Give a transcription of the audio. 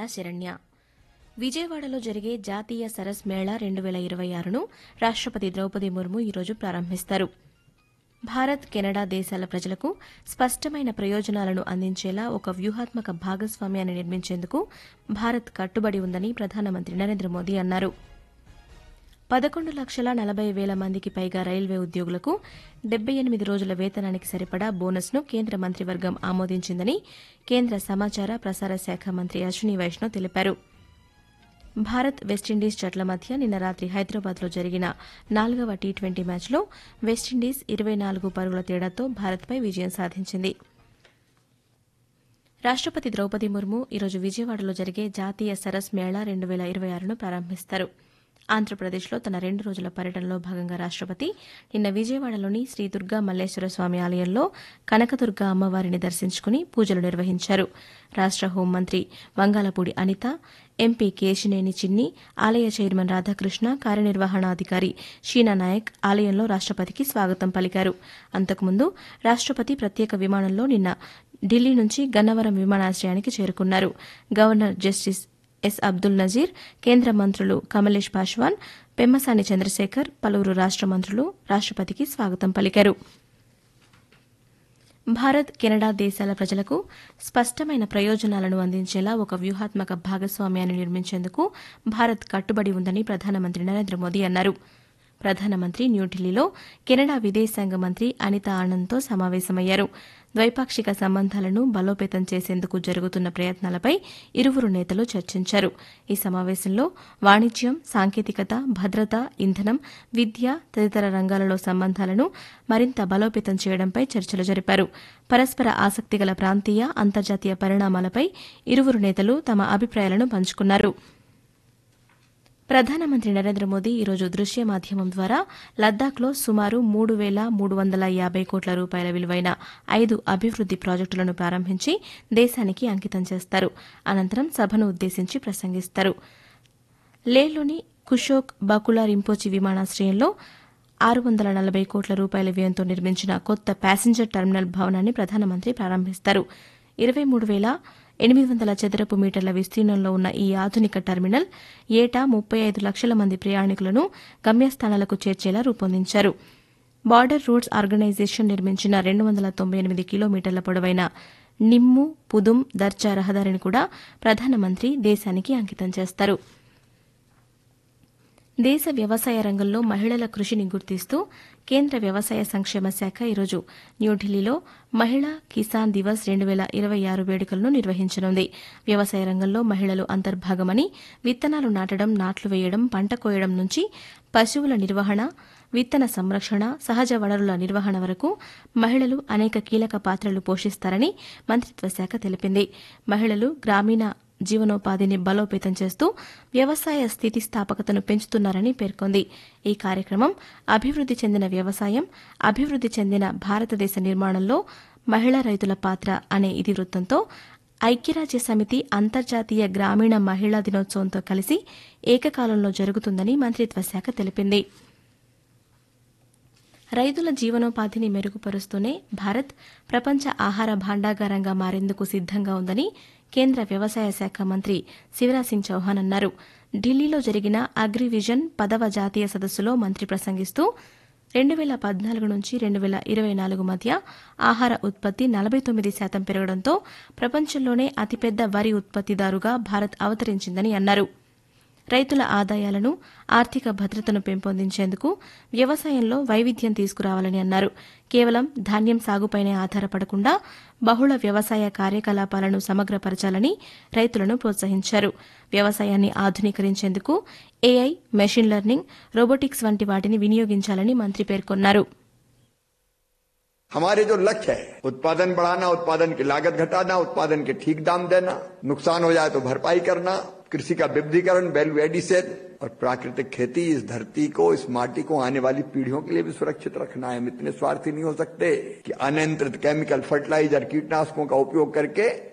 శరణ్య విజయవాడలో జరిగే జాతీయ సరస్ మేళా రెండు వేల ఇరవై ఆరును రాష్టపతి ద్రౌపది ముర్ము ఈరోజు ప్రారంభిస్తారు భారత్ కెనడా దేశాల ప్రజలకు స్పష్టమైన ప్రయోజనాలను అందించేలా ఒక వ్యూహాత్మక భాగస్వామ్యాన్ని నిర్మించేందుకు భారత్ కట్టుబడి ఉందని ప్రధానమంత్రి నరేంద్ర మోదీ అన్నారు పదకొండు లక్షల నలభై వేల మందికి పైగా రైల్వే ఉద్యోగులకు డెబ్బై ఎనిమిది రోజుల వేతనానికి సరిపడా బోనస్ను కేంద్ర మంత్రివర్గం ఆమోదించిందని కేంద్ర సమాచార ప్రసార శాఖ మంత్రి అశ్విని వైష్ణవ్ తెలిపారు భారత్ వెస్టిండీస్ జట్ల మధ్య నిన్న రాత్రి హైదరాబాద్లో జరిగిన నాలుగవ టీ ట్వంటీ మ్యాచ్లో వెస్టిండీస్ ఇరవై నాలుగు పరుగుల తేడాతో భారత్పై విజయం సాధించింది రాష్టపతి ద్రౌపది ముర్ము ఈరోజు విజయవాడలో జరిగే జాతీయ సరస్ మేళా రెండు వేల ఇరవై ఆరును ప్రారంభిస్తారు ఆంధ్రప్రదేశ్లో తన రెండు రోజుల పర్యటనలో భాగంగా రాష్టపతి నిన్న విజయవాడలోని శ్రీ దుర్గా మల్లేశ్వర స్వామి ఆలయంలో కనకదుర్గ అమ్మవారిని దర్శించుకుని పూజలు నిర్వహించారు రాష్ట హోంమంత్రి వంగాలపూడి అనిత ఎంపీ కేశినేని చిన్ని ఆలయ చైర్మన్ రాధాకృష్ణ కార్యనిర్వహణాధికారి షీనా నాయక్ ఆలయంలో రాష్టపతికి స్వాగతం పలికారు అంతకుముందు రాష్టపతి ప్రత్యేక విమానంలో నిన్న ఢిల్లీ నుంచి గన్నవరం విమానాశ్రయానికి చేరుకున్నారు governor justice S Abdul Nazeer కేంద్ర మంత్రులు కమలేష్ పాశ్వాన్ పెమ్మసాని చంద్రశేఖర్ పలువురు రాష్ట మంత్రులు రాష్టపతికి స్వాగతం పలికారు భారత్ కెనడా దేశాల ప్రజలకు స్పష్టమైన ప్రయోజనాలను అందించేలా ఒక వ్యూహాత్మక భాగస్వామ్యాన్ని నిర్మించేందుకు భారత్ కట్టుబడి ఉందని ప్రధానమంత్రి నరేంద్ర మోదీ అన్నారు ప్రధానమంత్రి న్యూఢిల్లీలో కెనడా విదేశాంగ మంత్రి అనితా ఆనంద్తో సమావేశమయ్యారు ద్వైపాక్షిక సంబంధాలను బలోపేతం చేసేందుకు జరుగుతున్న ప్రయత్నాలపై ఇరువురు నేతలు చర్చించారు ఈ సమావేశంలో వాణిజ్యం సాంకేతికత భద్రత ఇంధనం విద్య తదితర రంగాలలో సంబంధాలను మరింత బలోపేతం చేయడంపై చర్చలు జరిపారు పరస్పర ఆసక్తిగల ప్రాంతీయ అంతర్జాతీయ పరిణామాలపై ఇరువురు నేతలు తమ అభిప్రాయాలను పంచుకున్నారు ప్రధానమంత్రి నరేంద్ర మోదీ ఈరోజు దృశ్య మాధ్యమం ద్వారా లద్దాఖ్లో సుమారు మూడు వేల మూడు వందల యాబై కోట్ల రూపాయల విలువైన ఐదు అభివృద్ది ప్రాజెక్టులను ప్రారంభించి దేశానికి అంకితం చేస్తారు అనంతరం సభను ఉద్దేశించి ప్రసంగిస్తారు లేలోని కుషోక్ బకులా రింపోచి విమానాశ్రయంలో ఆరు వందల నలభై కోట్ల రూపాయల వ్యయంతో నిర్మించిన కొత్త ప్యాసింజర్ టెర్మినల్ భవనాన్ని ప్రధానమంత్రి ప్రారంభిస్తారు ఇరవై మూడు వేల ఎనిమిది వందల చదరపు మీటర్ల విస్తీర్ణంలో ఉన్న ఈ ఆధునిక టెర్మినల్ ఏటా ముప్పై ఐదు లక్షల మంది ప్రయాణికులను గమ్యస్థానాలకు చేర్చేలా రూపొందించారు బార్డర్ రూట్స్ ఆర్గనైజేషన్ నిర్మించిన రెండు వందల తొంభై ఎనిమిది కిలోమీటర్ల పొడవైన నిమ్ము పుదుం దర్చా రహదారిని కూడా ప్రధానమంత్రి దేశానికి అంకితం చేస్తారు దేశ వ్యవసాయ రంగంలో మహిళల కృషిని గుర్తిస్తూ కేంద్ర వ్యవసాయ సంక్షేమ శాఖ ఈరోజు న్యూఢిల్లీలో మహిళా కిసాన్ దివస్ రెండు వేల ఇరవై ఆరు వేడుకలను నిర్వహించనుంది వ్యవసాయ రంగంలో మహిళలు అంతర్భాగమని విత్తనాలు నాటడం నాట్లు వేయడం పంట కోయడం నుంచి పశువుల నిర్వహణ విత్తన సంరక్షణ సహజ వనరుల నిర్వహణ వరకు మహిళలు అనేక కీలక పాత్రలు పోషిస్తారని మంత్రిత్వ శాఖ తెలిపింది మహిళలు గ్రామీణ జీవనోపాధిని బలోపేతం చేస్తూ వ్యవసాయ స్థితిస్థాపకతను పెంచుతున్నారని పేర్కొంది ఈ కార్యక్రమం అభివృద్ది చెందిన వ్యవసాయం అభివృద్ది చెందిన భారతదేశ నిర్మాణంలో మహిళా రైతుల పాత్ర అనే ఇతివృత్తంతో ఐక్యరాజ్య సమితి అంతర్జాతీయ గ్రామీణ మహిళా దినోత్సవంతో కలిసి ఏకకాలంలో జరుగుతుందని మంత్రిత్వ శాఖ తెలిపింది రైతుల జీవనోపాధిని మెరుగుపరుస్తూనే భారత్ ప్రపంచ ఆహార భాండాగారంగా మారేందుకు సిద్దంగా ఉందని కేంద్ర వ్యవసాయ శాఖ మంత్రి శివరాజ్ సింగ్ చౌహాన్ అన్నారు ఢిల్లీలో జరిగిన అగ్రివిజన్ పదవ జాతీయ సదస్సులో మంత్రి ప్రసంగిస్తూ రెండు వేల పద్నాలుగు నుంచి రెండు వేల ఇరవై నాలుగు మధ్య ఆహార ఉత్పత్తి నలభై తొమ్మిది శాతం పెరగడంతో ప్రపంచంలోనే అతిపెద్ద వరి ఉత్పత్తిదారుగా భారత్ అవతరించిందని అన్నారు రైతుల ఆదాయాలను ఆర్థిక భద్రతను పెంపొందించేందుకు వ్యవసాయంలో వైవిధ్యం తీసుకురావాలని అన్నారు కేవలం ధాన్యం సాగుపైనే ఆధారపడకుండా బహుళ వ్యవసాయ కార్యకలాపాలను సమగ్రపరచాలని రైతులను ప్రోత్సహించారు వ్యవసాయాన్ని ఆధునీకరించేందుకు ఏఐ మెషిన్ లెర్నింగ్ రోబోటిక్స్ వంటి వాటిని వినియోగించాలని మంత్రి పేర్కొన్నారు हमारे जो लक्ष्य है उत्पादन बढ़ाना उत्पादन की लागत घटाना उत्पादन के ठीक दाम देना नुकसान हो जाए तो भरपाई करना कृषि का विविधीकरण वैल्यू एडिशन और प्राकृतिक खेती इस धरती को इस माटी को आने वाली पीढ़ियों के लिए भी सुरक्षित रखना है हम इतने स्वार्थी नहीं हो सकते कि अनियंत्रित केमिकल फर्टिलाइजर कीटनाशकों का उपयोग करके